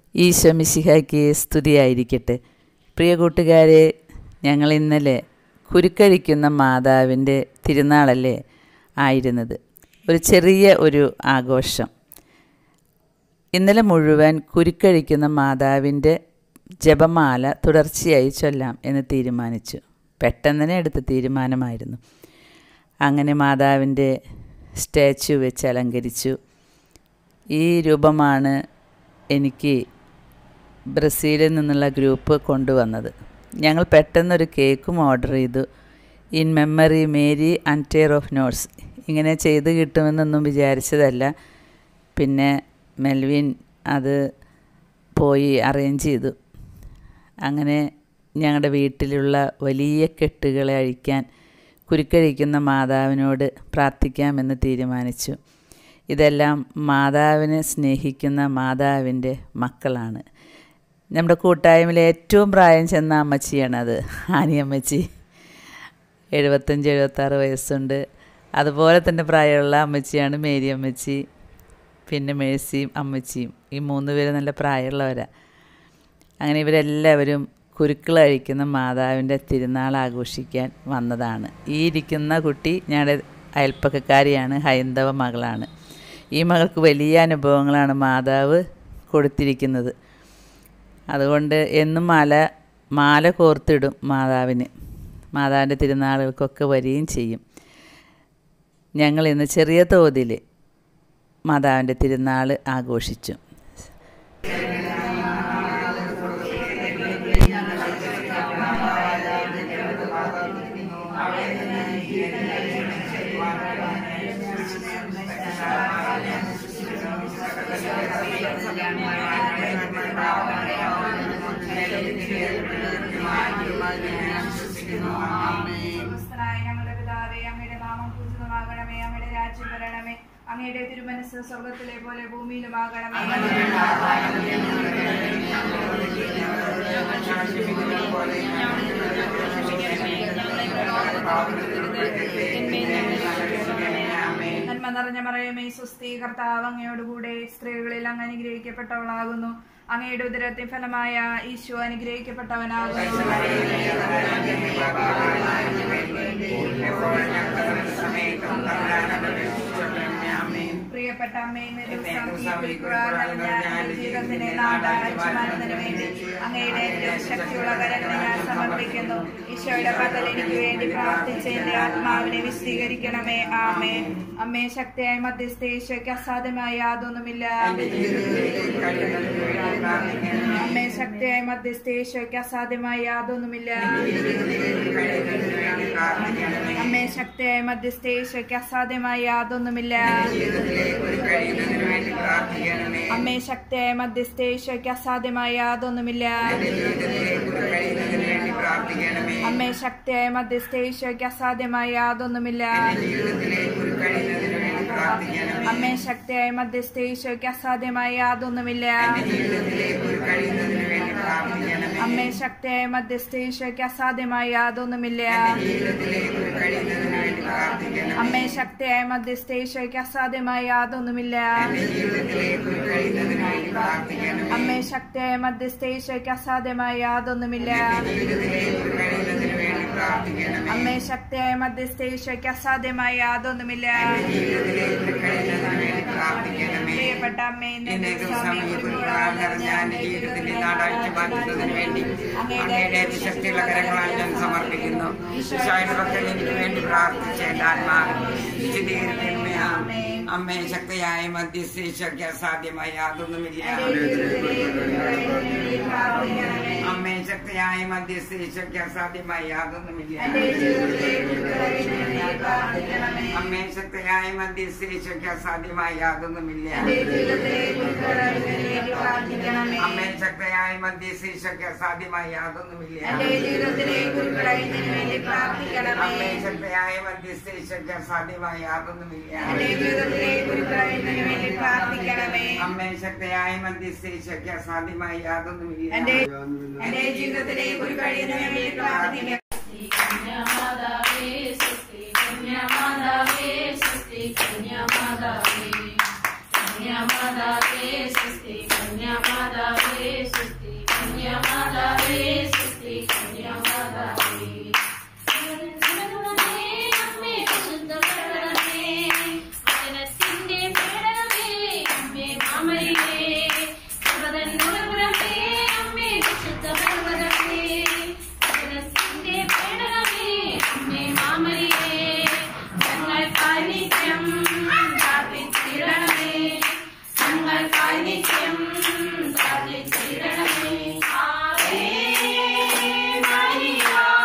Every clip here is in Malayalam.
ഈശോ മിശിഹായ്ക്ക് സ്തുതിയായിരിക്കട്ടെ പ്രിയ കൂട്ടുകാരെ ഞങ്ങൾ ഇന്നലെ കുരുക്കഴിക്കുന്ന മാതാവിൻ്റെ തിരുനാളല്ലേ ആയിരുന്നത് ഒരു ചെറിയ ഒരു ആഘോഷം ഇന്നലെ മുഴുവൻ കുരുക്കഴിക്കുന്ന മാതാവിൻ്റെ ജപമാല തുടർച്ചയായി ചൊല്ലാം എന്ന് തീരുമാനിച്ചു പെട്ടെന്ന് തന്നെ എടുത്ത തീരുമാനമായിരുന്നു അങ്ങനെ മാതാവിൻ്റെ സ്റ്റാച്ചു വെച്ച് അലങ്കരിച്ചു ഈ രൂപമാണ് എനിക്ക് ബ്രസീലിൽ നിന്നുള്ള ഗ്രൂപ്പ് കൊണ്ടുവന്നത് ഞങ്ങൾ പെട്ടെന്നൊരു കേക്കും ഓർഡർ ചെയ്തു in memory Mary entire of notes ഇങ്ങനെ ചെയ്ത് കിട്ടുമെന്നൊന്നും വിചാരിച്ചതല്ല പിന്നെ മെൽവിൻ അത് പോയി അറേഞ്ച് ചെയ്തു അങ്ങനെ ഞങ്ങളുടെ വീട്ടിലുള്ള വലിയ കെട്ടുകളെ അഴിക്കാൻ കുരുക്കഴിക്കുന്ന മാതാവിനോട് പ്രാർത്ഥിക്കാമെന്ന് തീരുമാനിച്ചു ഇതെല്ലാം മാതാവിനെ സ്നേഹിക്കുന്ന മാതാവിൻ്റെ മക്കളാണ് നമ്മുടെ കൂട്ടായ്മയിലെ ഏറ്റവും പ്രായം ചെന്ന അമ്മച്ചിയാണത് ആനിയമ്മച്ചി എഴുപത്തഞ്ച് എഴുപത്താറ് വയസ്സുണ്ട് അതുപോലെ തന്നെ പ്രായമുള്ള അമ്മച്ചിയാണ് മേരി അമ്മച്ചി പിന്നെ മേഴ്സിയും അമ്മച്ചിയും ഈ മൂന്ന് പേര് നല്ല പ്രായമുള്ളവരാണ് അങ്ങനെ ഇവരെല്ലാവരും കുരുക്കൾ അഴിക്കുന്ന മാതാവിൻ്റെ തിരുനാൾ ആഘോഷിക്കാൻ വന്നതാണ് ഈ ഇരിക്കുന്ന കുട്ടി ഞങ്ങളുടെ അയൽപ്പക്കക്കാരിയാണ് ഹൈന്ദവ മകളാണ് ഈ മകൾക്ക് വലിയ അനുഭവങ്ങളാണ് മാതാവ് കൊടുത്തിരിക്കുന്നത് അതുകൊണ്ട് എന്നും മാല മാല കോർത്തിടും മാതാവിന് മാതാവിൻ്റെ തിരുനാളുകൾക്കൊക്കെ വരികയും ചെയ്യും ഞങ്ങൾ ഇന്ന് ചെറിയ തോതിൽ മാതാവിൻ്റെ തിരുനാൾ ആഘോഷിച്ചു സ്വർഗസ്ഥനായ ഞങ്ങളുടെ പിതാവേ അങ്ങയുടെ നാമം പൂജിതമാകണമേ അങ്ങയുടെ രാജ്യം വരണമേ അങ്ങയുടെ തിരുമനസ് സ്വർഗത്തിലെ പോലെ ഭൂമിയിലുമാകണമേ നന്മ നിറഞ്ഞ മറയമേ സുസ്ഥി കർത്താവ് അങ്ങയോടുകൂടെ സ്ത്രീകളിൽ അങ്ങ് അനുഗ്രഹിക്കപ്പെട്ടവളാകുന്നു അങ്ങയുടെ ഉദരത്തിൻ ഫലമായ ഈശോ അനുഗ്രഹിക്കപ്പെട്ടവനാകുന്നു പ്രിയപ്പെട്ട അമ്മേ ഇന്ന് ദിവസം ഈ കുരിക്കുവാൻ നിറഞ്ഞ എൻ്റെ ജീവിതത്തിന് നാടാഴ്ചമാനത്തിന് വേണ്ടി അങ്ങയുടെ ഏറ്റവും ശക്തിയുള്ള കരങ്ങളെ ഞാൻ സമർപ്പിക്കുന്നു ഈശോയുടെ പതൽ എനിക്ക് വേണ്ടി പ്രാർത്ഥിച്ച് എന്റെ ആത്മാവിനെ വിശദീകരിക്കണമേ ആമേ അമ്മേ ശക്തിയായ മധ്യസ്ഥ ഈശോയ്ക്ക് അസാധ്യമായ യാതൊന്നുമില്ല അമ്മേ ശക്തിയായ മധ്യസ്ഥ ഈശോയ്ക്ക് അസാധ്യമായ യാതൊന്നുമില്ല അമ്മേ ശക്തിയായ മധ്യസ്ഥ ഈശോയ്ക്ക് അസാധ്യമായ യാതൊന്നുമില്ല അമ്മേ ശക്തിയായ മധ്യസ്ഥ ഈശോയ്ക്ക് അസാധ്യമായ യാതൊന്നുമില്ല അമ്മേ ശക്തിയായ മധ്യസ്ഥ ഈശോയ്ക്ക് അസാധ്യമായ യാതൊന്നുമില്ല അമ്മേ ശക്തിയായ മധ്യസ്ഥ ഈശോയ്ക്ക് അസാധ്യമായ യാതൊന്നുമില്ല അമ്മേ ശക്തിയായ മധ്യസ്ഥ ഈശോയ്ക്ക് അസാധ്യമായ യാതൊന്നുമില്ല അമ്മേ ശക്തിയായ മധ്യസ്ഥ ഈശോയ്ക്ക് അസാധ്യമായ യാതൊന്നുമില്ല അമ്മേ ശക്തിയായ മധ്യസ്ഥ ഈശോയ്ക്ക് അസാധ്യമായ യാതൊന്നുമില്ല അമ്മേ ശക്തിയായ മധ്യസ്ഥ ഈശോയ്ക്ക് അസാധ്യമായ യാതൊന്നുമില്ല പ്രിയപ്പെട്ട അമ്മേ ഇന്നേ ദിവസം ഈ കുരിക്കുവാൻ നിറഞ്ഞ എൻ്റെ ജീവിതത്തിന്റെ നാടാഴ്ച മാറ്റുന്നതിന് വേണ്ടി അങ്ങയുടെ വിശക്തിയുള്ള കരങ്ങളാൽ ഞാൻ സമർപ്പിക്കുന്നു ഈശോയുടെ പക്കൽ എനിക്ക് വേണ്ടി പ്രാർത്ഥിച്ച എൻ്റെ ആത്മാവിനെ വിശദീകരിക്കണമേ ആമേ. അമ്മേ ശക്തിയായ മധ്യസ്ഥീശയ്ക്ക് അസാധ്യമായ യാതൊന്നുമില്ല അമ്മേ ശക്തിയായ മധ്യസ്ഥീശയ്ക്ക് അസാധ്യമായ യാതൊന്നുമില്ല അമ്മേ ശക്തിയായ മധ്യസ്ഥീശയ്ക്ക് അസാധ്യമായ യാതൊന്നുമില്ല അമ്മേ ശക്തിയായ മധ്യസ്ഥീശയ്ക്ക് അസാധ്യമായ യാതൊന്നുമില്ല അമ്മേ ശക്തിയായ മധ്യസ്ഥീശയ്ക്ക് അസാധ്യമായ യാതൊന്നുമില്ല അമ്മേ ശക്തിയായ മധ്യസ്ഥീശയ്ക്ക് അസാധ്യമായ യാതൊന്നുമില്ല എന്റെ ജീവിതത്തിലെ ഒരു കഴിയുന്നതിന് വേണ്ടി പ്രാർത്ഥിക്കാം കന്യാമാതാവേ സ്വസ്തി കന്യാമാതാവേ സ്വസ്തി കന്യാമാതാവേ കന്യാമാതാവേ സ്വസ്തി കന്യാമാതാവേ മാതാവേ സുസ്തി കന്യാമാതാവേ ഉണർന്നുണർന്നേ അമ്മേ വിശുദ്ധമരണമേ വചനത്തിന്റെ പേടമേ അമ്മേ മാമരിയേ സർവ്വതന്നുണർന്നേ അമ്മേ വിശുദ്ധമരണമേ വചനത്തിന്റെ പേടമേ അമ്മേ മാമരിയേ ഞങ്ങൾ കാനിത്യം പ്രാർത്ഥിച്ചിടണമേ ഞങ്ങൾ കാനിത്യം പ്രാർത്ഥിച്ചിടണമേ ആവേ മരിയ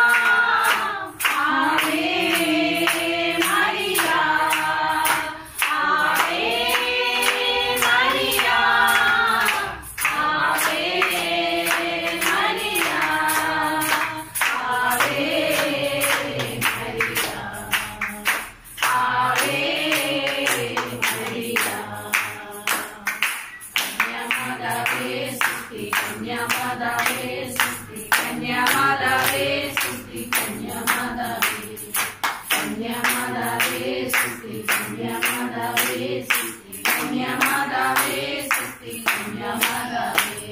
ആവേ മരിയ ആവേ മരിയ ആവേ മരിയ ആവേ മരിയ ആവേ മരിയ കന്യാമാതാവേ സുസ്തി കന്യാമാതാവേ സുസ്തി കന്യാമാതാവേ സുസ്തി കന്യാമാതാവേ കന്യാമാതാവേ സുസ്തി കന്യാമാതാവേ സുസ്തി കന്യാമാതാവേ സുസ്തി കന്യാമാതാവേ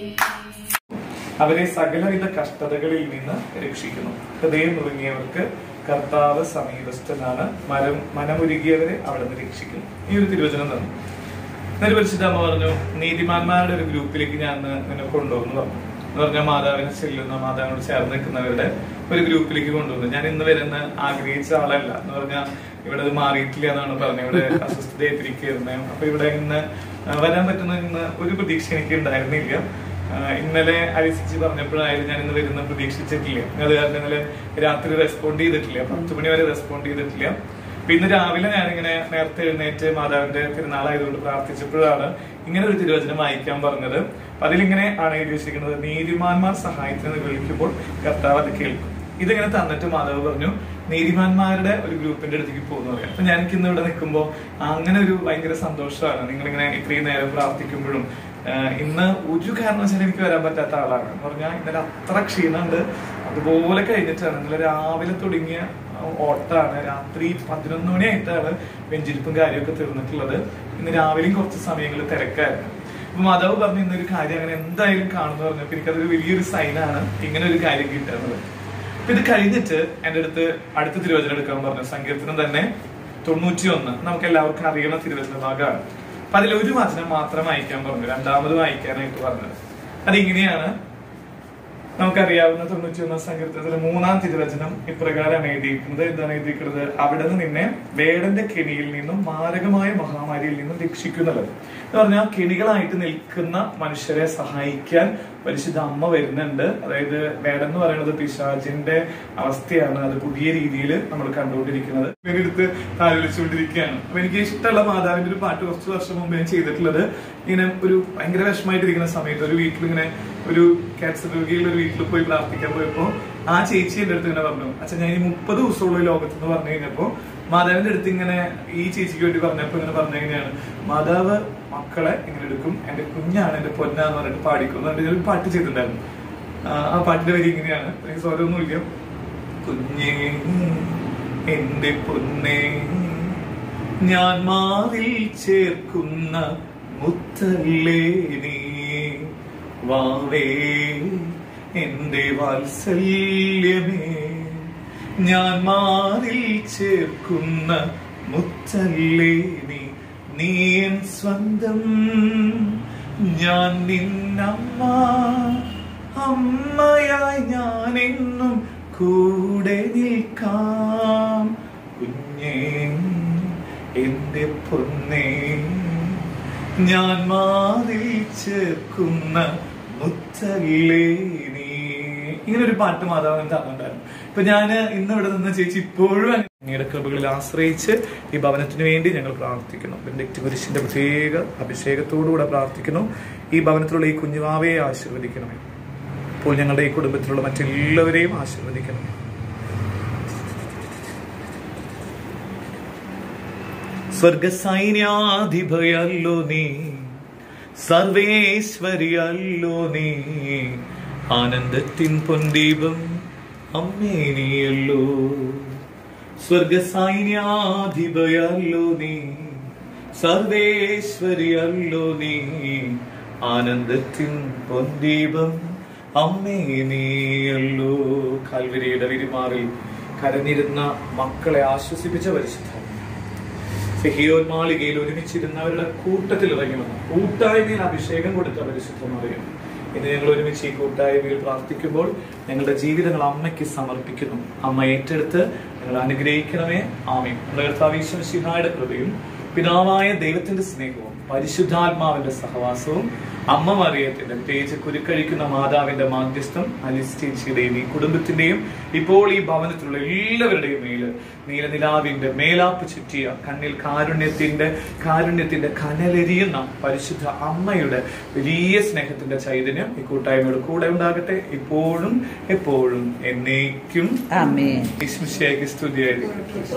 അവരെ സകലവിധ കഷ്ടതകളിൽ നിന്ന് രക്ഷിക്കുന്നു ഹൃദയം നുറുങ്ങിയവർക്ക് കർത്താവ് സമീപസ്ഥനാണ് മരം മനമുരുകിയവരെ അവിടെ നിന്ന് രക്ഷിക്കുന്നു ഈ ഒരു തിരുവചനം തന്നു എന്നൊരു പരിശുദ്ധമ്മ പറഞ്ഞു നീതിമാന്മാരുടെ ഒരു ഗ്രൂപ്പിലേക്ക് ഞാൻ ഇന്ന് നിന്നെ കൊണ്ടുപോകുന്നു പറഞ്ഞു എന്ന് പറഞ്ഞാൽ മാതാവിനെ ചെല്ലുന്ന മാതാവിനോട് ചേർന്ന് നിൽക്കുന്നവരുടെ ഒരു ഗ്രൂപ്പിലേക്ക് കൊണ്ടുവന്നു ഞാൻ ഇന്ന് വരുന്ന ആഗ്രഹിച്ച ആളല്ല എന്ന് പറഞ്ഞാൽ ഇവിടെ ഇത് മാറിയിട്ടില്ല എന്നാണ് പറഞ്ഞത് ഇവിടെ അസ്വസ്ഥതയായിട്ടിരിക്കുന്നത് അപ്പൊ ഇവിടെ ഇന്ന് വരാൻ പറ്റുന്ന ഇന്ന് ഒരു പ്രതീക്ഷ എനിക്ക് ഉണ്ടായിരുന്നില്ല ആഹ് ഇന്നലെ അരിസിച്ച് പറഞ്ഞപ്പോഴായാലും ഞാൻ ഇന്ന് വരുന്ന പ്രതീക്ഷിച്ചിട്ടില്ല അത് കാരണം ഇന്നലെ രാത്രി റെസ്പോണ്ട് ചെയ്തിട്ടില്ല പത്ത് മണി വരെ റെസ്പോണ്ട് ചെയ്തിട്ടില്ല അപ്പൊ ഇന്ന് രാവിലെ ഞാനിങ്ങനെ നേരത്തെ എഴുന്നേറ്റ് മാതാവിന്റെ തിരുനാളായതുകൊണ്ട് പ്രാർത്ഥിച്ചപ്പോഴാണ് ഇങ്ങനെ ഒരു തിരുവചനം വായിക്കാൻ പറഞ്ഞത് അപ്പൊ അതിലിങ്ങനെ ആണ് എഴുതി വെച്ചിരിക്കുന്നത് നീതിമാന്മാർ സഹായത്തിന് വിളിക്കുമ്പോൾ കർത്താവ് അത് കേൾക്കും ഇതിങ്ങനെ തന്നിട്ട് മാധവ് പറഞ്ഞു നീതിമാന്മാരുടെ ഒരു ഗ്രൂപ്പിന്റെ അടുത്തേക്ക് പോകുന്നു പറയാം അപ്പൊ ഞാൻ ഇന്ന് ഇവിടെ നിൽക്കുമ്പോൾ അങ്ങനെ ഒരു ഭയങ്കര സന്തോഷമാണ് നിങ്ങളിങ്ങനെ ഇത്രയും നേരം പ്രാർത്ഥിക്കുമ്പോഴും ആഹ് ഇന്ന് ഒരു കാരണവശാലും എനിക്ക് വരാൻ പറ്റാത്ത ആളാണ് എന്ന് പറഞ്ഞാൽ ഇന്നലെ അത്ര ക്ഷീണമുണ്ട് അതുപോലെ കഴിഞ്ഞിട്ടാണ് ഇന്നലെ രാവിലെ തുടങ്ങിയ ഓട്ടാണ് രാത്രി പതിനൊന്ന് മണിയായിട്ടാണ് വെഞ്ചിരിപ്പും കാര്യമൊക്കെ തീർന്നിട്ടുള്ളത് ഇന്ന് രാവിലെയും കുറച്ച് സമയങ്ങൾ തിരക്കായിരുന്നു അപ്പൊ മാതാവ് പറഞ്ഞു ഇന്നൊരു കാര്യം അങ്ങനെ എന്തായാലും കാണുന്നു പറഞ്ഞപ്പോ എനിക്കതൊരു വലിയൊരു സൈനാണ് ഇങ്ങനെ ഒരു കാര്യം കിട്ടുന്നത് അപ്പൊ ഇത് കഴിഞ്ഞിട്ട് എന്റെ അടുത്ത് അടുത്ത തിരുവചനം എടുക്കാൻ പറഞ്ഞു സങ്കീർത്തനം തന്നെ തൊണ്ണൂറ്റി ഒന്ന് നമുക്ക് എല്ലാവർക്കും അറിയുന്ന തിരുവചന ഭാഗമാണ് അപ്പൊ അതിൽ ഒരു വചനം മാത്രം വായിക്കാൻ പറഞ്ഞു രണ്ടാമത് വായിക്കാനായിട്ട് പറഞ്ഞത് അതിങ്ങനെയാണ് നമുക്കറിയാവുന്ന തൊണ്ണൂറ്റി ഒന്നാം സങ്കീർത്തനത്തിലെ മൂന്നാം തിരുവചനം ഇപ്രകാരമാണ് എഴുതിയിരിക്കുന്നത് എന്താണ് എഴുതിയിരിക്കുന്നത് അവിടെ നിന്ന് നിന്നെ വേടന്റെ കെണിയിൽ നിന്നും മാരകമായ മഹാമാരിയിൽ നിന്നും രക്ഷിക്കുന്നുള്ളത് എന്ന് പറഞ്ഞാൽ കെണികളായിട്ട് നിൽക്കുന്ന മനുഷ്യരെ സഹായിക്കാൻ പരിശുദ്ധ അമ്മ വരുന്നുണ്ട് അതായത് വേടൻ എന്ന് പറയുന്നത് പിശാചിന്റെ അവസ്ഥയാണ് അത് പുതിയ രീതിയിൽ നമ്മൾ കണ്ടുകൊണ്ടിരിക്കുന്നത് ഇങ്ങനെ എടുത്ത് താലോലിച്ചുകൊണ്ടിരിക്കുകയാണ് അപ്പൊ എനിക്ക് ഇഷ്ടമുള്ള മാതാവിന്റെ ഒരു പാട്ട് കുറച്ച് വർഷം മുമ്പ് ഞാൻ ചെയ്തിട്ടുള്ളത് ഇങ്ങനെ ഒരു ഭയങ്കര വിഷമമായിട്ടിരിക്കുന്ന സമയത്ത് ഒരു വീട്ടിൽ ഇങ്ങനെ ഒരു ക്യാൻസർ രോഗിയുള്ള ഒരു വീട്ടിൽ പോയി പ്രാർത്ഥിക്കാൻ പോയപ്പോ ആ ചേച്ചി എന്റെ അടുത്ത് ഇങ്ങനെ പറഞ്ഞു അച്ഛൻ ഞാൻ ഈ മുപ്പത് ദിവസമുള്ള ഈ ലോകത്ത് എന്ന് പറഞ്ഞു കഴിഞ്ഞപ്പോ മാതാവിന്റെ അടുത്ത് ഇങ്ങനെ ഈ ചേച്ചിക്ക് വേണ്ടി പറഞ്ഞപ്പോ ഇങ്ങനെ പറഞ്ഞ എങ്ങനെയാണ് മാതാവ് മക്കളെ ഇങ്ങനെ എടുക്കും എന്റെ കുഞ്ഞാണ് എന്റെ പൊന്നാന്ന് പറഞ്ഞിട്ട് പാടിക്കും എന്ന് പറഞ്ഞിട്ട് ഒരു പാട്ട് ചെയ്തിട്ടുണ്ടായിരുന്നു ആ, ആ പാട്ടിന്റെ വരി ഇങ്ങനെയാണ് എനിക്ക് സ്വരമൊന്നുമില്ല കുഞ്ഞേ എന്റെ പൊന്നേ ഞാൻ മാറിൽ ചേർക്കുന്ന മുത്തല്ലേ നീ വാവേ എന്റെ വാത്സല്യമേ ഞാൻ മാറിൽ ചേർക്കുന്ന മുത്തല്ലേ നീ നീ എൻ സ്വന്തം ഞാൻ നിന്നമ്മ അമ്മയായി ഞാൻ എന്നും കൂടെ നിൽക്കാം കുഞ്ഞേ എന്റെ പൊന്നേ ഞാൻ മാറിൽ ചേർക്കുന്ന മുത്തല്ലേ നീ ഇങ്ങനെ ഒരു പാട്ട് മാതാവൻ തന്നിട്ടുണ്ടായിരുന്നു ഇപ്പൊ ഞാൻ ഇന്ന് ഇവിടെ നിന്ന് ചേച്ചി ഇപ്പോഴും അങ്ങയുടെ കൃപകളിൽ ആശ്രയിച്ച് ഈ ഭവനത്തിന് വേണ്ടി ഞങ്ങൾ പ്രാർത്ഥിക്കുന്നു ബെൻഡിക്റ്റ് കുരിശിന്റെ പ്രത്യേക അഭിഷേകത്തോടുകൂടെ പ്രാർത്ഥിക്കുന്നു ഈ ഭവനത്തിലുള്ള ഈ കുഞ്ഞുവാവയെ ആശീർവദിക്കണമേ ഇപ്പോൾ ഞങ്ങളുടെ ഈ കുടുംബത്തിലുള്ള മറ്റെല്ലാവരെയും ആശീർവദിക്കണമേ സ്വർഗസൈന്യാധിപയല്ലോ നീ സർവേശ്വരിയല്ലോ നീ ആനന്ദത്തിൻ പൊന്തീപം അമ്മേ നീയല്ലോ സ്വർഗസൈന്യാധിപയല്ലോ നീ സർവേശ്വരിയല്ലോ നീ ആനന്ദത്തിൻ പൊന്തീപം അമ്മേ നീയല്ലോ കാൽവരിയുടെ വിരിമാറിൽ കരഞ്ഞിരുന്ന മക്കളെ ആശ്വസിപ്പിച്ച പരിശുദ്ധ സെഹിയോൻ മാളികയിൽ ഒരുമിച്ചിരുന്നവരുടെ കൂട്ടത്തിൽ ഇറങ്ങി വന്നു കൂട്ടായ്മയിൽ അഭിഷേകം കൊടുത്ത പരിശുദ്ധമറിയും ഇന്ന് ഞങ്ങൾ ഒരുമിച്ച് ഈ കൂട്ടായ്മയിൽ പ്രാർത്ഥിക്കുമ്പോൾ ഞങ്ങളുടെ ജീവിതങ്ങൾ അമ്മയ്ക്ക് സമർപ്പിക്കുന്നു അമ്മ ഏറ്റെടുത്ത് ഞങ്ങൾ അനുഗ്രഹിക്കണമേ ആമയും നമ്മുടെ കർത്താവീശ്വരയുടെ കൃപയും പിതാവായ ദൈവത്തിന്റെ സ്നേഹവും പരിശുദ്ധാത്മാവിന്റെ സഹവാസവും അമ്മ മറിയത്തിന്റെ തേജ് കുരുക്കഴിക്കുന്ന മാതാവിന്റെ മാധ്യസ്ഥം അലിസ്റ്റേച്ചിയുടെയും ഈ കുടുംബത്തിന്റെയും ഇപ്പോൾ ഈ ഭവനത്തിലുള്ള എല്ലാവരുടെയും മേല് നീലനിലാവിന്റെ മേലാപ്പ് ചുറ്റിയ കണ്ണിൽ കാരുണ്യത്തിന്റെ കാരുണ്യത്തിന്റെ കനലെരിയുന്ന പരിശുദ്ധ അമ്മയുടെ വലിയ സ്നേഹത്തിന്റെ ചൈതന്യം ഈ കൂട്ടായ്മയുടെ കൂടെ ഉണ്ടാകട്ടെ ഇപ്പോഴും എപ്പോഴും എന്നേക്കും ആമേൻ ഈശ്മിശിയായിക്ക് സ്തുതിയായിരിക്കും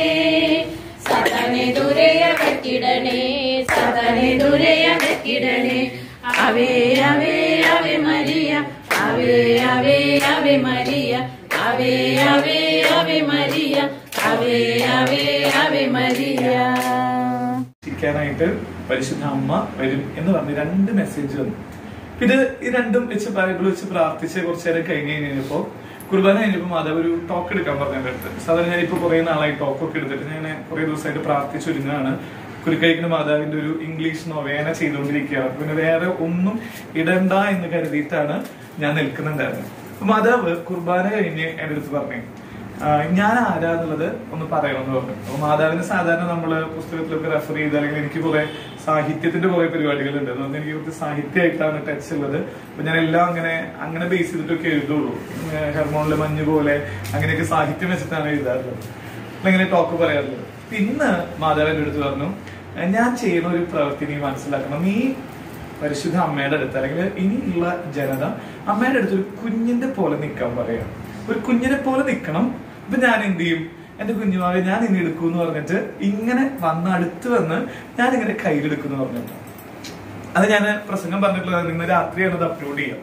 സതനെ ദുരയവക്കിടണേ സതനെ ദുരയവക്കിടണേ അവേ അവേ അവേ മരിയ അവേ അവേ അവേ മരിയ അവേ അവേ അവേ മരിയ അവേ അവേ അവേ മരിയ ശിക്കാനായിട്ട് പരിശുദ്ധ അമ്മ വരും എന്ന് പറഞ്ഞ് രണ്ട് മെസ്സേജ് വന്നു ഇത് ഈ രണ്ടും വെച്ച് ബൈബിൾ വെച്ച് പ്രാർത്ഥിച്ച് കുറച്ചു നേരം കഴിഞ്ഞ് കഴിഞ്ഞപ്പോ കുർബാന കഴിഞ്ഞപ്പോ മാതാവ് ഒരു ടോക്ക് എടുക്കാൻ പറഞ്ഞു എന്റെ അടുത്ത് സാധാരണ ഞാൻ ഇപ്പൊ കുറെ നാളായി ടോക്കൊക്കെ എടുത്തിട്ട് ഞാൻ കുറെ ദിവസമായിട്ട് പ്രാർത്ഥിച്ചൊരുങ്ങാണ് കുരുക്കഴിക്കുന്ന മാതാവിന്റെ ഒരു ഇംഗ്ലീഷ് നൊവേന ചെയ്തുകൊണ്ടിരിക്കുകയാണ് പിന്നെ വേറെ ഒന്നും ഇടണ്ട എന്ന് കരുതിയിട്ടാണ് ഞാൻ നിൽക്കുന്നുണ്ടായിരുന്നത് അപ്പൊ മാതാവ് കുർബാന കഴിഞ്ഞ് എന്റെ അടുത്ത് പറഞ്ഞു ആ, ഞാൻ ആരാന്നുള്ളത് ഒന്ന് പറയണമെന്ന് പറഞ്ഞു അപ്പൊ മാതാവിന് സാധാരണ നമ്മള് പുസ്തകത്തിലൊക്കെ റെഫർ ചെയ്ത് അല്ലെങ്കിൽ എനിക്ക് കുറെ സാഹിത്യത്തിന്റെ കുറെ പരിപാടികളുണ്ട് അതുകൊണ്ട് എനിക്ക് കുറച്ച് സാഹിത്യമായിട്ടാണ് ടച്ച് ഉള്ളത് അപ്പൊ ഞാൻ എല്ലാം അങ്ങനെ അങ്ങനെ ബേസ് ചെയ്തിട്ടൊക്കെ എഴുതുള്ളൂ ഏഹ് ഹെർമോണിലെ മഞ്ഞ് പോലെ അങ്ങനെയൊക്കെ സാഹിത്യം വെച്ചിട്ടാണ് എഴുതാറുള്ളത് അപ്പൊ ഇങ്ങനെ ടോക്ക് പറയാറുള്ളത് അപ്പൊ ഇന്ന് മാതാവിന്റെ അടുത്ത് പറഞ്ഞു "ഏഹ് ഞാൻ ചെയ്യുന്ന ഒരു പ്രവൃത്തി നീ മനസ്സിലാക്കണം നീ പരിശുദ്ധ അമ്മയുടെ അടുത്ത് അല്ലെങ്കിൽ ഇനിയുള്ള ജനത അമ്മയുടെ അടുത്ത് ഒരു കുഞ്ഞിന്റെ പോലെ നിൽക്കാൻ പറയാം ഒരു കുഞ്ഞിനെ പോലെ നിൽക്കണം അപ്പൊ ഞാൻ എന്ത് ചെയ്യും എന്റെ കുഞ്ഞുമാവെ ഞാൻ ഇനി എടുക്കൂ എന്ന് പറഞ്ഞിട്ട് ഇങ്ങനെ വന്ന് അടുത്ത് വന്ന് ഞാൻ ഇങ്ങനെ കയ്യിലെടുക്കും എന്ന് പറഞ്ഞിട്ട് അത് ഞാൻ പ്രസംഗം പറഞ്ഞിട്ടുള്ളത് ഇന്ന് രാത്രിയാണ് അത് അപ്ലോഡ് ചെയ്യാം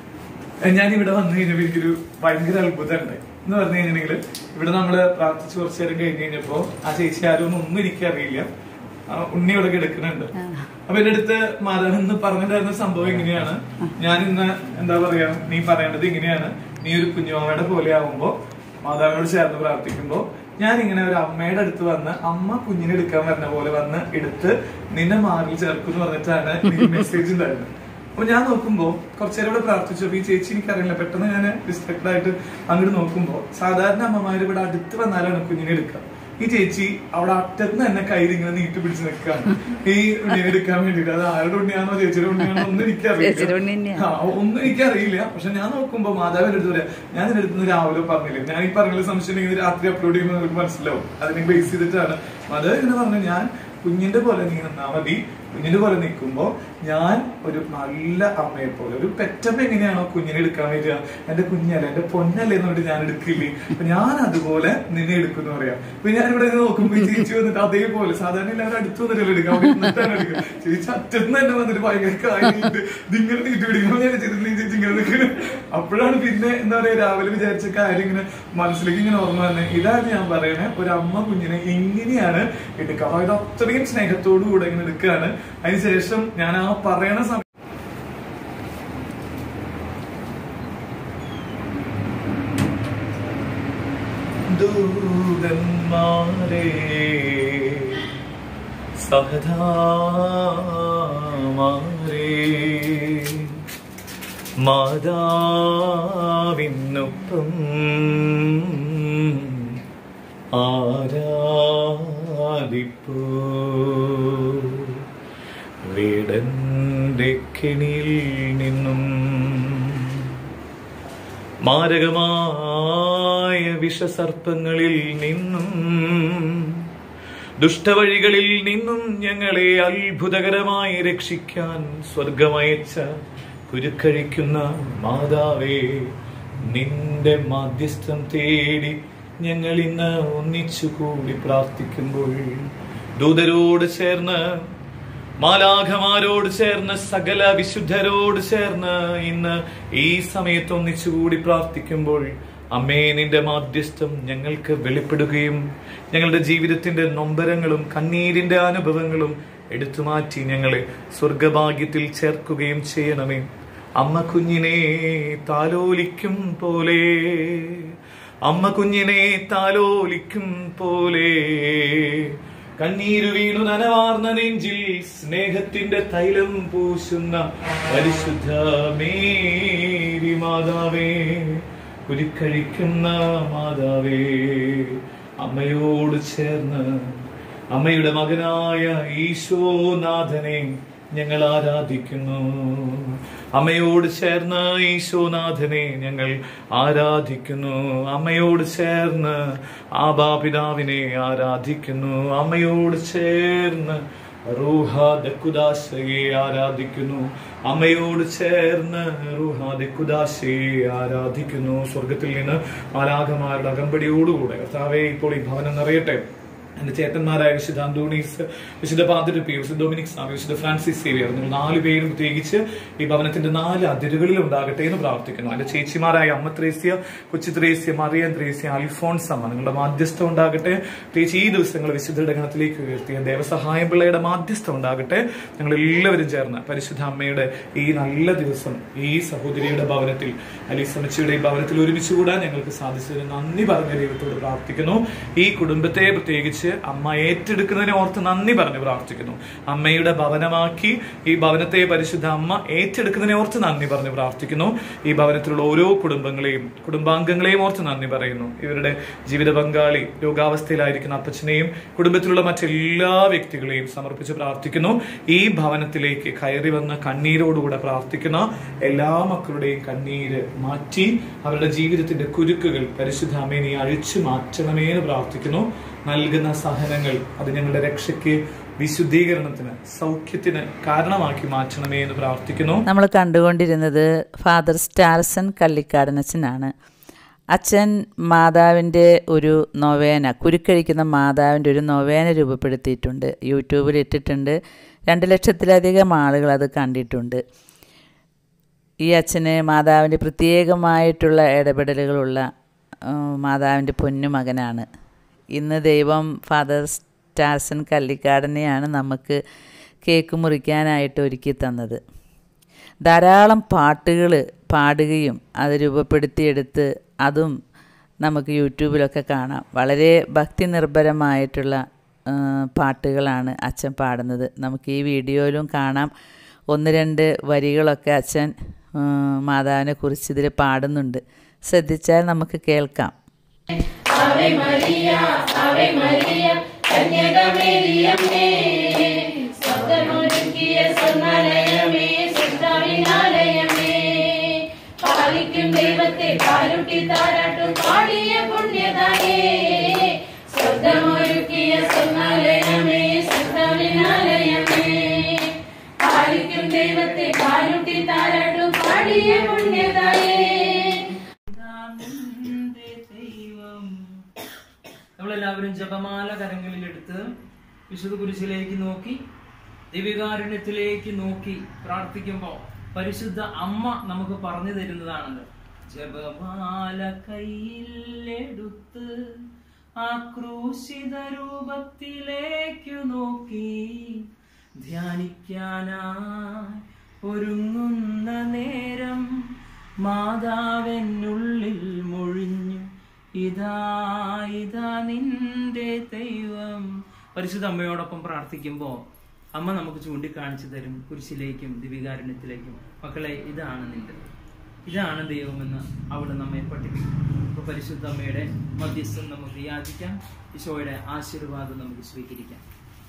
ഞാൻ ഇവിടെ വന്നു കഴിഞ്ഞപ്പോൾ എനിക്കൊരു ഭയങ്കര അത്ഭുതമുണ്ട് എന്ന് പറഞ്ഞു കഴിഞ്ഞിട്ടുണ്ടെങ്കിൽ ഇവിടെ നമ്മള് പ്രാർത്ഥിച്ച് കുറച്ചു നേരം കഴിഞ്ഞ് കഴിഞ്ഞപ്പോ ആ ചേച്ചി ആരും ഒന്നും ഒന്നും എനിക്കറിയില്ല ആ ഉണ്ണി ഇവിടെ കിടക്കുന്നുണ്ട് അപ്പൊ എന്റെ അടുത്ത് മാതാവ് ഇന്ന് പറഞ്ഞിട്ടുണ്ടായിരുന്ന സംഭവം ഇങ്ങനെയാണ് ഞാൻ ഇന്ന് എന്താ പറയാ നീ പറയേണ്ടത് ഇങ്ങനെയാണ് നീ ഒരു കുഞ്ഞുമാമയുടെ പോലെ ആവുമ്പോ മാതാവിനോട് ചേർന്ന് പ്രാർത്ഥിക്കുമ്പോ ഞാൻ ഇങ്ങനെ ഒരു അമ്മയുടെ അടുത്ത് വന്ന് അമ്മ കുഞ്ഞിനെ എടുക്കാൻ വരുന്ന പോലെ വന്ന് എടുത്ത് നിന്നെ മാറിൽ ചേർക്കും എന്ന് പറഞ്ഞിട്ടാണ് മെസ്സേജ് ഉണ്ടായിരുന്നത് അപ്പൊ ഞാൻ നോക്കുമ്പോ കുറച്ചേരം ഇവിടെ പ്രാർത്ഥിച്ചു അപ്പൊ ഈ ചേച്ചി എനിക്കറിയില്ല പെട്ടെന്ന് ഞാൻ ഡിസ്ട്രക്ട് ആയിട്ട് അങ്ങോട്ട് നോക്കുമ്പോ സാധാരണ അമ്മമാര് ഇവിടെ അടുത്ത് വന്നാലാണ് കുഞ്ഞിനെ എടുക്കുക ഈ ചേച്ചി അവിടെ അറ്റത്ത് തന്നെ കയ്യിൽ ഇങ്ങനെ നീട്ടി പിടിച്ച് നിൽക്കാണ് ഈ ഉണ്ണിനെ എടുക്കാൻ വേണ്ടിട്ട് അത് ആരുടെ ഉണ്ണിയാണോ ചേച്ചിയുടെ ഉണ്ണിയാണോ ഒന്നും ചേച്ചിയുടെ ഉണ്ണി എനിക്കറിയില്ല തന്നെയാ. ആ, ഒന്നും എനിക്കറിയില്ല പക്ഷെ ഞാൻ നോക്കുമ്പോ മാതാവിന്റെ അടുത്ത് പറയാം ഞാൻ ഇതിന്റെ അടുത്ത് രാവിലെ പറഞ്ഞില്ലേ ഞാൻ ഈ പറഞ്ഞ സംശയം ഉണ്ടെങ്കിൽ രാത്രി അപ്ലോഡ് ചെയ്യുമ്പോൾ നിങ്ങൾക്ക് മനസ്സിലാവും അതിനെ ബേസ് ചെയ്തിട്ടാണ് മാതാവ് ഇങ്ങനെ പറഞ്ഞു ഞാൻ കുഞ്ഞിന്റെ പോലെ നീ നിന്നാ മതി കുഞ്ഞിന്റെ പോലെ നിൽക്കുമ്പോ ഞാൻ ഒരു നല്ല അമ്മയെ പോലെ ഒരു പെറ്റമ്മ എങ്ങനെയാണോ കുഞ്ഞിനെ എടുക്കാൻ വരിക എന്റെ കുഞ്ഞല്ലേ എന്റെ പൊന്നല്ലേ എന്ന് പറഞ്ഞിട്ട് ഞാൻ എടുക്കില്ലേ അപ്പൊ ഞാൻ അതുപോലെ നിന്നെ എടുക്കുന്നു പറയാം അപ്പൊ ഞാൻ ഇവിടെ നോക്കുമ്പോ ഈ ചേച്ചി വന്നിട്ട് അതേപോലെ സാധാരണ എല്ലാവരും അടുത്ത് വന്നിട്ടല്ലേ എടുക്കാം അവിടെ ഇരുന്നിട്ടാണ് എടുക്കുക ചേച്ചി അറ്റത്ത് തന്നെ വന്നിട്ട് ഭയങ്കര കാര്യമായിട്ട് ഇതിങ്ങനെ നീട്ടി പിടിക്കുമ്പോൾ ഞാൻ വിചാരിച്ചു ഈ ചേച്ചി ഇങ്ങനെ നിൽക്കുന്നത് അപ്പോഴാണ് പിന്നെ എന്താ പറയാ രാവിലെ വിചാരിച്ച കാര്യം ഇങ്ങനെ മനസ്സിലേക്ക് ഇങ്ങനെ ഓർമ്മ തന്നെ ഇതാണ് ഞാൻ പറയണേ ഒരു അമ്മ കുഞ്ഞിനെ ഇങ്ങനെയാണ് എടുക്കുക അതായത് അത്രയും സ്നേഹത്തോടു കൂടെ ഇങ്ങനെ എടുക്കുകയാണ് അതിനുശേഷം ഞാൻ ആ പറയണ സമയം ദൂതന്മാരെ സഹതാമാരേ മാതാവിനൊപ്പം ആരാധിപ്പൂ വീടന്റെ കിണിയിൽ നിന്നും മാരകമായ വിഷസർപ്പങ്ങളിൽ നിന്നും ദുഷ്ടവഴികളിൽ നിന്നും ഞങ്ങളെ അത്ഭുതകരമായി രക്ഷിക്കാൻ സ്വർഗമയച്ച കുരുക്കഴിക്കുന്ന മാതാവേ നിന്റെ മാധ്യസ്ഥം തേടി ഞങ്ങൾ ഇന്ന് ഒന്നിച്ചുകൂടി പ്രാർത്ഥിക്കുമ്പോൾ ദൂതരോട് ചേർന്ന് മാലാഖമാരോട് ചേർന്ന് സകല വിശുദ്ധരോട് ചേർന്ന് ഇന്ന് ഈ സമയത്ത് ഒന്നിച്ചുകൂടി പ്രാർത്ഥിക്കുമ്പോൾ അമ്മേ നിന്റെ മാധ്യസ്ഥം ഞങ്ങൾക്ക് വെളിപ്പെടുകയും ഞങ്ങളുടെ ജീവിതത്തിന്റെ നൊമ്പരങ്ങളും കണ്ണീരിന്റെ അനുഭവങ്ങളും എടുത്തു മാറ്റി ഞങ്ങളെ സ്വർഗഭാഗ്യത്തിൽ ചേർക്കുകയും ചെയ്യണമേ അമ്മ കുഞ്ഞിനെ താലോലിക്കും പോലെ അമ്മ കുഞ്ഞിനെ താലോലിക്കും പോലെ കണ്ണീരു വീണു നനവാർന്ന നെഞ്ചിൽ സ്നേഹത്തിന്റെ തൈലം പൂശുന്ന പരിശുദ്ധ മേരി മാതാവേ കുരുക്കഴിക്കുന്ന മാതാവേ അമ്മയോട് ചേർന്ന് അമ്മയുടെ മകനായ ഈശോനാഥനെ ഞങ്ങൾ ആരാധിക്കുന്നു അമ്മയോട് ചേർന്ന് ഈശോനാഥനെ ഞങ്ങൾ ആരാധിക്കുന്നു അമ്മയോട് ചേർന്ന് ആബാപിതാവിനെ ആരാധിക്കുന്നു അമ്മയോട് ചേർന്ന് റൂഹ ദക്കുദാശയെ ആരാധിക്കുന്നു അമ്മയോട് ചേർന്ന് റൂഹ ദക്കുദാശയെ ആരാധിക്കുന്നു സ്വർഗത്തിൽ നിന്ന് മാലാഖമാരുടെ അകമ്പടിയോടുകൂടെ കർത്താവെ ഇപ്പോൾ ഈ ഭവനം നിറയട്ടെ എന്റെ ചേട്ടന്മാരായ വിശുദ്ധ അന്തോണീസ് വിശുദ്ധ പാതിരപ്പി വിശുദ്ധ ഡൊമിനിക് സ്വാമി വിശുദ്ധ ഫ്രാൻസിസ് സേവിയർ നിങ്ങൾ നാല് പേരും പ്രത്യേകിച്ച് ഈ ഭവനത്തിന്റെ നാല് അതിരുകളിൽ ഉണ്ടാകട്ടെ എന്ന് പ്രാർത്ഥിക്കുന്നു എന്റെ ചേച്ചിമാരായ അമ്മ ത്രേസ്യ കൊച്ചു ത്രേസ്യ മറിയൻ ത്രേസ്യ അൽഫോൺസ് അമ്മ നിങ്ങളുടെ മാധ്യസ്ഥം ഉണ്ടാകട്ടെ പ്രത്യേകിച്ച് ഈ ദിവസങ്ങൾ വിശുദ്ധയുടെ ഗണത്തിലേക്ക് ഉയർത്തിയ ദേവസഹായം പിള്ളയുടെ മാധ്യസ്ഥം ഉണ്ടാകട്ടെ ഞങ്ങൾ എല്ലാവരും ചേർന്ന് പരിശുദ്ധ അമ്മയുടെ ഈ നല്ല ദിവസം ഈ സഹോദരിയുടെ ഭവനത്തിൽ അലീസമച്ചയുടെ ഈ ഭവനത്തിൽ ഒരുമിച്ച് കൂടാൻ ഞങ്ങൾക്ക് സാധിച്ചതിന് നന്ദി പറഞ്ഞ ദൈവത്തോട് പ്രാർത്ഥിക്കുന്നു ഈ കുടുംബത്തെ പ്രത്യേകിച്ച് അമ്മ ഏറ്റെടുക്കുന്നതിനെ ഓർത്ത് നന്ദി പറഞ്ഞ് പ്രാർത്ഥിക്കുന്നു അമ്മയുടെ ഭവനമാക്കി ഈ ഭവനത്തെ പരിശുദ്ധ അമ്മ ഏറ്റെടുക്കുന്നതിനെ ഓർത്ത് നന്ദി പറഞ്ഞ് പ്രാർത്ഥിക്കുന്നു ഈ ഭവനത്തിലുള്ള ഓരോ കുടുംബങ്ങളെയും കുടുംബാംഗങ്ങളെയും ഓർത്ത് നന്ദി പറയുന്നു ഇവരുടെ ജീവിത പങ്കാളി രോഗാവസ്ഥയിലായിരിക്കുന്ന അപ്പച്ചനെയും കുടുംബത്തിലുള്ള മറ്റെല്ലാ വ്യക്തികളെയും സമർപ്പിച്ച് പ്രാർത്ഥിക്കുന്നു ഈ ഭവനത്തിലേക്ക് കയറി വന്ന കണ്ണീരോടുകൂടെ പ്രാർത്ഥിക്കുന്ന എല്ലാ മക്കളുടെയും കണ്ണീര് മാറ്റി അവരുടെ ജീവിതത്തിന്റെ കുരുക്കുകൾ പരിശുദ്ധ അമ്മയെ നീ അഴിച്ചു മാറ്റണമേ എന്ന് പ്രാർത്ഥിക്കുന്നു നൽകുന്ന സഹനങ്ങൾ അത് ഞങ്ങളുടെ രക്ഷയ്ക്ക് വിശുദ്ധീകരണത്തിന് സൗഖ്യത്തിന് കാരണമാക്കി മാറ്റണമേ എന്ന് പ്രാർത്ഥിക്കുന്നു നമ്മൾ കണ്ടുകൊണ്ടിരുന്നത് ഫാദർ സ്റ്റാർസൺ കള്ളിക്കാടനച്ചനാണ് അച്ഛൻ മാതാവിൻ്റെ ഒരു നൊവേന കുരുക്കഴിക്കുന്ന മാതാവിൻ്റെ ഒരു നൊവേന രൂപപ്പെടുത്തിയിട്ടുണ്ട് യൂട്യൂബിൽ ഇട്ടിട്ടുണ്ട് രണ്ട് ലക്ഷത്തിലധികം ആളുകൾ അത് കണ്ടിട്ടുണ്ട് ഈ അച്ഛന് മാതാവിൻ്റെ പ്രത്യേകമായിട്ടുള്ള ഇടപെടലുകളുള്ള ആ, മാതാവിൻ്റെ പൊന്നുമകനാണ് ഇന്ന് ദൈവം ഫാദർ സ്റ്റാർസൺ കള്ളിക്കാടനെയാണ് നമുക്ക് കേക്ക് മുറിക്കാനായിട്ട് ഒരുക്കി തന്നത് ധാരാളം പാട്ടുകൾ പാടുകയും അത് രൂപപ്പെടുത്തിയെടുത്ത് അതും നമുക്ക് യൂട്യൂബിലൊക്കെ കാണാം വളരെ ഭക്തി നിർഭരമായിട്ടുള്ള ആ, പാട്ടുകളാണ് അച്ഛൻ പാടുന്നത് നമുക്ക് ഈ വീഡിയോയിലും കാണാം ഒന്ന് രണ്ട് വരികളൊക്കെ അച്ഛൻ ആ, മാതാവിനെ കുറിച്ച് ഇതിൽ പാടുന്നുണ്ട് ശ്രദ്ധിച്ചാൽ നമുക്ക് കേൾക്കാം ആവേ മരിയ ആവേ മരിയ കന്യകമേരിയമ്മേ സ്വന്തമൊരുക്കിയ സ്വർണ്ണാലയമേ സൃഷ്ടാവിനാലയമേ പാലിക്കും ദൈവത്തെ പാലുട്ടി താരാട്ടും പാടിയ പുണ്യതായേ സ്വന്തമൊരുക്കിയ സ്വർണ്ണാലയമേ സൃഷ്ടാവിനാലയമേ പാലിക്കും ദൈവത്തെ പാലുട്ടി താരാട്ടും പാടിയ പുണ്യതായേ നമ്മളെല്ലാവരും ജപമാല കരങ്ങളിലെടുത്ത് വിശുദ്ധ കുരിശിലേക്ക് നോക്കി ദിവ്യകാരുണ്യത്തിലേക്ക് നോക്കി പ്രാർത്ഥിക്കുമ്പോൾ പരിശുദ്ധ അമ്മ നമുക്ക് പറഞ്ഞു തരുന്നതാണത് ജപമാല കയ്യിലെടുത്ത് ആ ക്രൂശിത രൂപത്തിലേക്കു നോക്കി ധ്യാനിക്കാനായി ഒരുങ്ങുന്ന നേരം മാതാവെന്നുള്ളിൽ മൊഴിഞ്ഞു ഇതാ ഇതാ നിന്റെ ദൈവം പരിശുദ്ധ അമ്മയോടൊപ്പം പ്രാർത്ഥിക്കുമ്പോൾ അമ്മ നമുക്ക് ചൂണ്ടിക്കാണിച്ചു തരും കുരിശിലേക്കും ദിവികാരുണ്യത്തിലേക്കും മക്കളെ ഇതാണ് നിന്റെ ഇതാണ് ദൈവമെന്ന് അവിടെ നമ്മെ പഠിപ്പിക്കും അപ്പൊ പരിശുദ്ധ അമ്മയുടെ മധ്യസ്ഥം നമുക്ക് യാചിക്കാം ഈശോയുടെ ആശീർവാദം നമുക്ക് സ്വീകരിക്കാം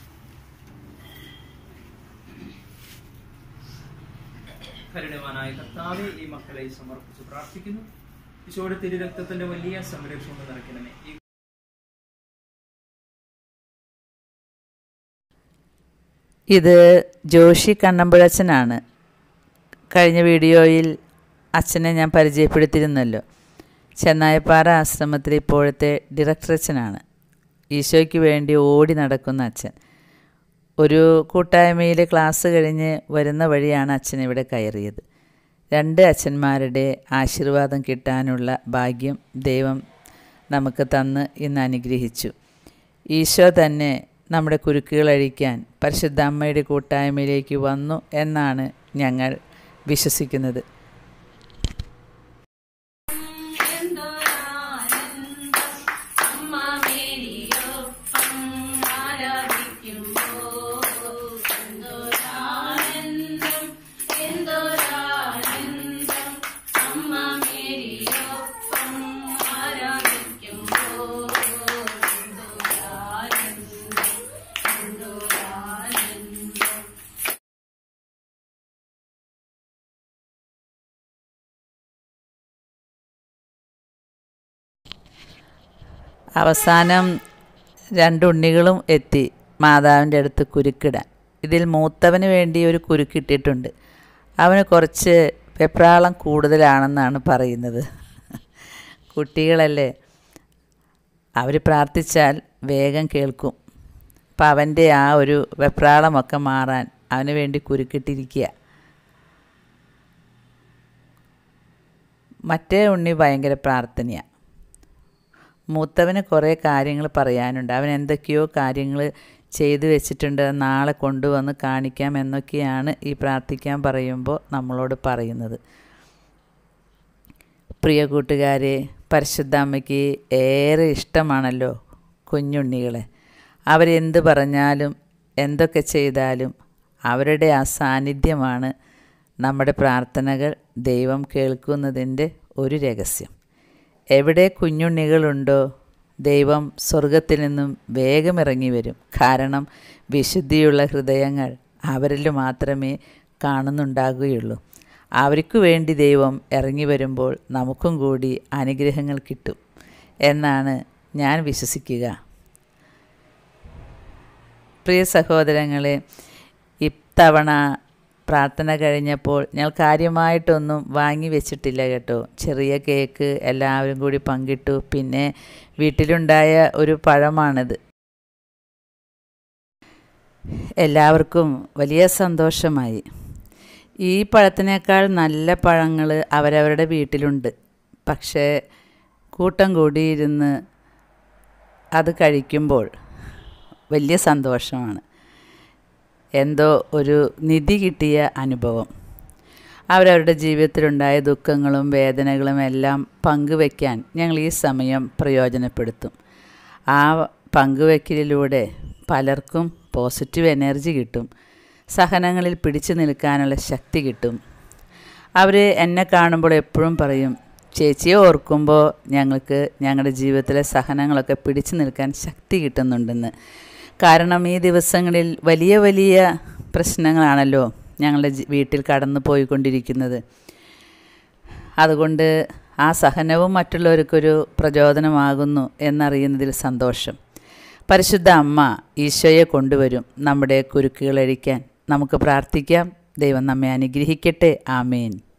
കരുണവാനായ കർത്താവെ ഈ മക്കളെ സമർപ്പിച്ച് പ്രാർത്ഥിക്കുന്നു ഈശോയുടെ തിരുരക്തത്തിന്റെ വലിയ സംരക്ഷണം നിറയ്ക്കണമേ ഈ ഇത് ജോഷി കണ്ണമ്പുഴച്ചനാണ് കഴിഞ്ഞ വീഡിയോയിൽ അച്ഛനെ ഞാൻ പരിചയപ്പെടുത്തിയിരുന്നല്ലോ ചെന്നായപ്പാറ ആശ്രമത്തിലെ ഇപ്പോഴത്തെ ഡയറക്ടർ അച്ഛനാണ് ഈശോയ്ക്ക് വേണ്ടി ഓടി നടക്കുന്ന അച്ഛൻ ഒരു കൂട്ടായ്മയിൽ ക്ലാസ് കഴിഞ്ഞ് വരുന്ന വഴിയാണ് അച്ഛൻ ഇവിടെ കയറിയത് രണ്ട് അച്ഛന്മാരുടെ ആശീർവാദം കിട്ടാനുള്ള ഭാഗ്യം ദൈവം നമുക്ക് തന്ന് ഇന്ന് അനുഗ്രഹിച്ചു ഈശോ തന്നെ നമ്മുടെ കുരുക്കുകൾ അഴിക്കാൻ പരിശുദ്ധ അമ്മയുടെ കൂട്ടായ്മയിലേക്ക് വന്നു എന്നാണ് ഞങ്ങൾ വിശ്വസിക്കുന്നത് അമ്മ മേരിയൊപ്പം ആരാധിക്കുമ്പോൾ എന്തോരാനന്ദം എന്തോരാനന്ദം അമ്മ മേരിയൊപ്പം ആരാധിക്കുമ്പോൾ എന്തോരാനന്ദം എന്തോരാനന്ദം അവസാനം രണ്ടുണ്ണികളും എത്തി മാതാവിൻ്റെ അടുത്ത് കുരുക്കിടാൻ ഇതിൽ മൂത്തവന് വേണ്ടി ഒരു കുരുക്കിട്ടിട്ടുണ്ട് അവന് കുറച്ച് വെപ്രാളം കൂടുതലാണെന്നാണ് പറയുന്നത് കുട്ടികളല്ലേ അവർ പ്രാർത്ഥിച്ചാൽ വേഗം കേൾക്കും അപ്പം അവൻ്റെ ആ ഒരു വെപ്രാളമൊക്കെ മാറാൻ അവന് വേണ്ടി കുരുക്കിട്ടിരിക്കുക മറ്റേ ഉണ്ണി ഭയങ്കര പ്രാർത്ഥനയാണ് മൂത്തവന് കുറേ കാര്യങ്ങൾ പറയാനുണ്ട് അവൻ എന്തൊക്കെയോ കാര്യങ്ങൾ ചെയ്തു വെച്ചിട്ടുണ്ട് അത് നാളെ കൊണ്ടുവന്ന് കാണിക്കാം എന്നൊക്കെയാണ് ഈ പ്രാർത്ഥിക്കാൻ പറയുമ്പോൾ നമ്മളോട് പറയുന്നത് പ്രിയ കൂട്ടുകാരെ പരിശുദ്ധ അമ്മയ്ക്ക് ഏറെ ഇഷ്ടമാണല്ലോ കുഞ്ഞുണ്ണികളെ അവരെന്ത് പറഞ്ഞാലും എന്തൊക്കെ ചെയ്താലും അവരുടെ ആ സാന്നിധ്യമാണ് നമ്മുടെ പ്രാർത്ഥനകൾ ദൈവം കേൾക്കുന്നതിൻ്റെ ഒരു രഹസ്യം എവിടെ കുഞ്ഞുണ്ണികളുണ്ടോ ദൈവം സ്വർഗത്തിൽ നിന്നും വേഗം ഇറങ്ങി വരും കാരണം വിശുദ്ധിയുള്ള ഹൃദയങ്ങൾ അവരിൽ മാത്രമേ കാണുന്നുണ്ടാകുകയുള്ളൂ അവർക്ക് വേണ്ടി ദൈവം ഇറങ്ങി വരുമ്പോൾ നമുക്കും കൂടി അനുഗ്രഹങ്ങൾ കിട്ടും എന്നാണ് ഞാൻ വിശ്വസിക്കുക പ്രിയ സഹോദരങ്ങളെ ഇത്തവണ പ്രാർത്ഥന കഴിഞ്ഞപ്പോൾ ഞങ്ങൾ കാര്യമായിട്ടൊന്നും വാങ്ങി വെച്ചിട്ടില്ല കേട്ടോ ചെറിയ കേക്ക് എല്ലാവരും കൂടി പങ്കിട്ടു പിന്നെ വീട്ടിലുണ്ടായ ഒരു പഴമാണിത് എല്ലാവർക്കും വലിയ സന്തോഷമായി ഈ പഴത്തിനേക്കാൾ നല്ല പഴങ്ങൾ അവരവരുടെ വീട്ടിലുണ്ട് പക്ഷേ കൂട്ടം കൂടിയിരുന്ന് അത് കഴിക്കുമ്പോൾ വലിയ സന്തോഷമാണ് എന്തോ ഒരു നിധി കിട്ടിയ അനുഭവം അവരവരുടെ ജീവിതത്തിലുണ്ടായ ദുഃഖങ്ങളും വേദനകളും എല്ലാം പങ്കുവയ്ക്കാൻ ഞങ്ങൾ ഈ സമയം പ്രയോജനപ്പെടുത്തും ആ പങ്കുവയ്ക്കലിലൂടെ പലർക്കും പോസിറ്റീവ് എനർജി കിട്ടും സഹനങ്ങളിൽ പിടിച്ചു നിൽക്കാനുള്ള ശക്തി കിട്ടും അവർ എന്നെ കാണുമ്പോൾ എപ്പോഴും പറയും ചേച്ചിയെ ഓർക്കുമ്പോൾ ഞങ്ങൾക്ക് ഞങ്ങളുടെ ജീവിതത്തിലെ സഹനങ്ങളൊക്കെ പിടിച്ചു നിൽക്കാൻ ശക്തി കിട്ടുന്നുണ്ടെന്ന് കാരണം ഈ ദിവസങ്ങളിൽ വലിയ വലിയ പ്രശ്നങ്ങളാണല്ലോ ഞങ്ങളുടെ ജി- വീട്ടിൽ കടന്നു പോയിക്കൊണ്ടിരിക്കുന്നത് അതുകൊണ്ട് ആ സഹനവും മറ്റുള്ളവർക്കൊരു പ്രചോദനമാകുന്നു എന്നറിയുന്നതിൽ സന്തോഷം പരിശുദ്ധ അമ്മ ഈശോയെ കൊണ്ടുവരും നമ്മുടെ കുരുക്കുകൾ അഴിക്കാൻ നമുക്ക് പ്രാർത്ഥിക്കാം ദൈവം നമ്മെ അനുഗ്രഹിക്കട്ടെ ആമേൻ